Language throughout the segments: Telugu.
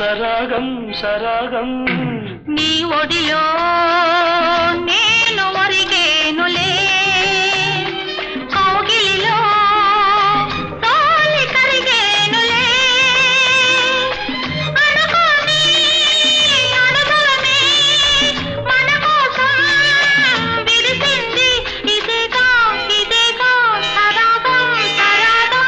సరాగం సరాగం నీ ఒడిలో నేను ఒరిగేనులే కౌగిలిలో తోలి కరిగేనులే అనుకోని అనుభవమే మన కోసం విరిసింది ఇదేగా ఇదేగా సరాగం సరాగం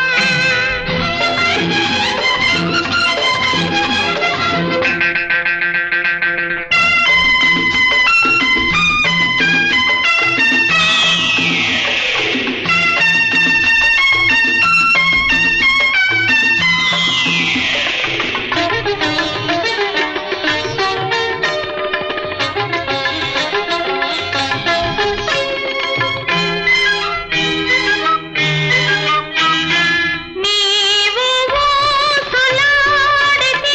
నీవు ఊసులాడితే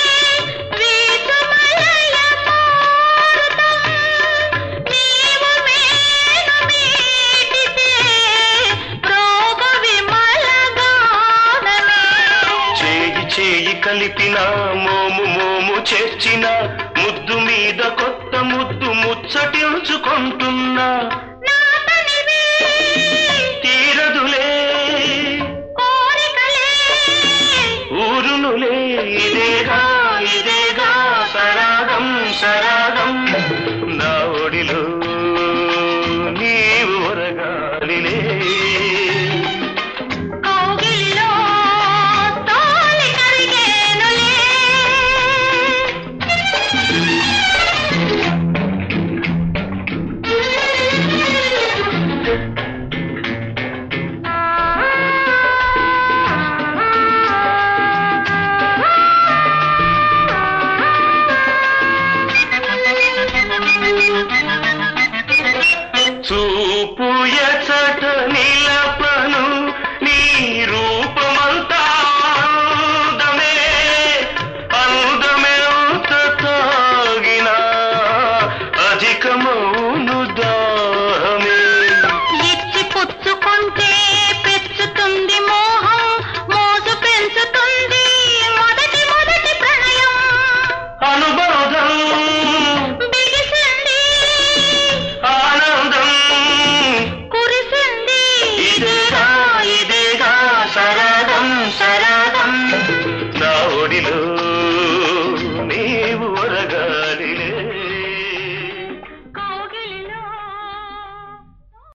వీసుమలయ మారుతం నీవు మేను మీటితే రోగ విమల గానమే చేయి చేయి కలిపిన మోము మోము చేర్చిన ముద్దు మీద కొత్త ముద్దు ముచ్చటించుకుంటున్నా నాతనివే తీరదులే కోరికలే ఊరునులే ఇదేగా ఇదేగా సరాగం సరాగం నా ఒడిలో నీవు ఒరగాలిలే కౌగిలిలో తోలి కరిగేనులే చూపు ఎచట నిలపను నీ రూపమంతా అందమే అందమే అంత తాగిన అధికమౌను